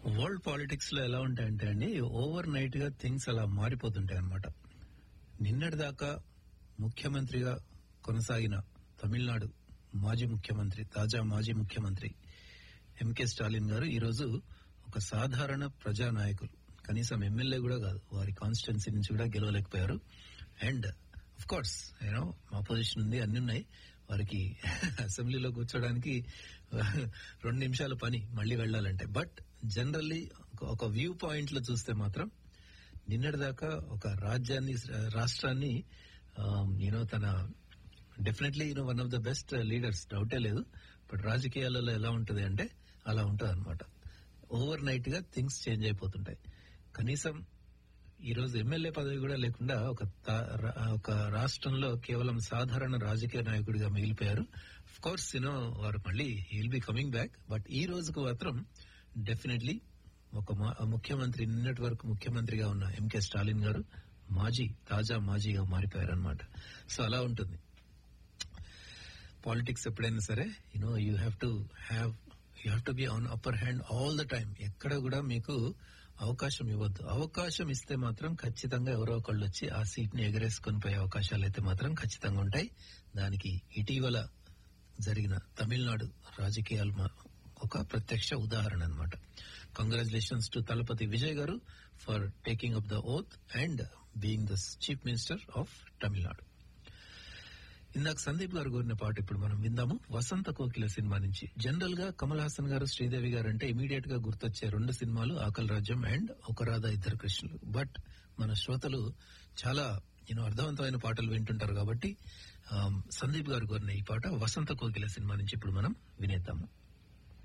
world politics లో ఎలా ఉంటాయంటే అండి ఓవర్ నైట్ గా థింగ్స్ అలా మారిపోతుంటాయి అనమాట నిన్నటి దాకా ముఖ్యమంత్రిగా కొనసాగిన తమిళనాడు మాజీ ముఖ్యమంత్రి తాజా మాజీ ముఖ్యమంత్రి ఎంకే స్టాలిన్ గారు ఈరోజు ఒక సాధారణ ప్రజా నాయకులు కనీసం ఎమ్మెల్యే కూడా కాదు వారి కాన్స్టిట్యున్సీ నుంచి కూడా గెలవలేకపోయారు and of course you know opposition ఉంది అన్ని ఉన్నాయి వారికి అసెంబ్లీలో కూర్చోడానికి రెండు నిమిషాల పని మళ్ళీ వెళ్ళాలంటే బట్ జనరల్లీ ఒక వ్యూ పాయింట్ లో చూస్తే మాత్రం నిన్నటిదాకా ఒక రాజ్యాన్ని రాష్ట్రాన్ని యూనో తన definitely you know one of the best leaders డౌటే లేదు బట్ రాజకీయాలలో ఎలా ఉంటది అంటే అలా ఉంటది అనమాట ఓవర్ నైట్ గా థింగ్స్ చేంజ్ అయిపోతుంటాయి కనీసం ఈ రోజు ఎమ్మెల్యే పదవి కూడా లేకుండా ఒక తా- రా- ఒక రాష్ట్రంలో కేవలం సాధారణ రాజకీయ నాయకుడిగా మిగిలిపోయారు అఫ్ కోర్స్ యూనో వారు మళ్ళీ will be coming back but ఈ రోజుకు మాత్రం డెఫినెట్లీ ఒక మా- ముఖ్యమంత్రి నిన్నటి వరకు ముఖ్యమంత్రిగా ఉన్న ఎంకే స్టాలిన్ గారు మాజీ తాజా మాజీగా మారిపోయారు అనమాట సో అలా ఉంటుంది పాలిటిక్స్ ఎప్పుడైనా సరే you know you have to have you have to be on upper hand all the time ఎక్కడ కూడా మీకు అవకాశం ఇవ్వద్దు అవకాశం ఇస్తే మాత్రం ఖచ్చితంగా ఎవరో ఒకళ్ళు వచ్చి ఆ సీట్ ని ఎగరేసుకొని పోయే అవకాశాలు అయితే మాత్రం ఖచ్చితంగా ఉంటాయి దానికి ఇటీవల జరిగిన తమిళనాడు రాజకీయాలు మా- ఒక ప్రత్యక్ష ఉదాహరణ అనమాట కంగ్రాచులేషన్స్ టు తలపతి విజయ్ గారు for taking up the oath and being the chief minister of Tamil Nadu ఇందాక సందీప్ గారు కోరిన పాట ఇప్పుడు మనం విందాము వసంత కోకిల సినిమా నుంచి జనరల్ గా కమల్ హాసన్ గారు శ్రీదేవి గారు అంటే ఇమీడియట్ గా గుర్తొచ్చే రెండు సినిమాలు ఆకల్ రాజ్యం అండ్ ఒక రాధా ఇద్దరు కృష్ణులు బట్ మన శ్రోతలు చాలా యూనో అర్థవంతమైన పాటలు వింటుంటారు కాబట్టి ఆమ్, సందీప్ గారు కోరిన ఈ పాట వసంత కోకిల సినిమా నుంచి ఇప్పుడు మనం వినేద్దాము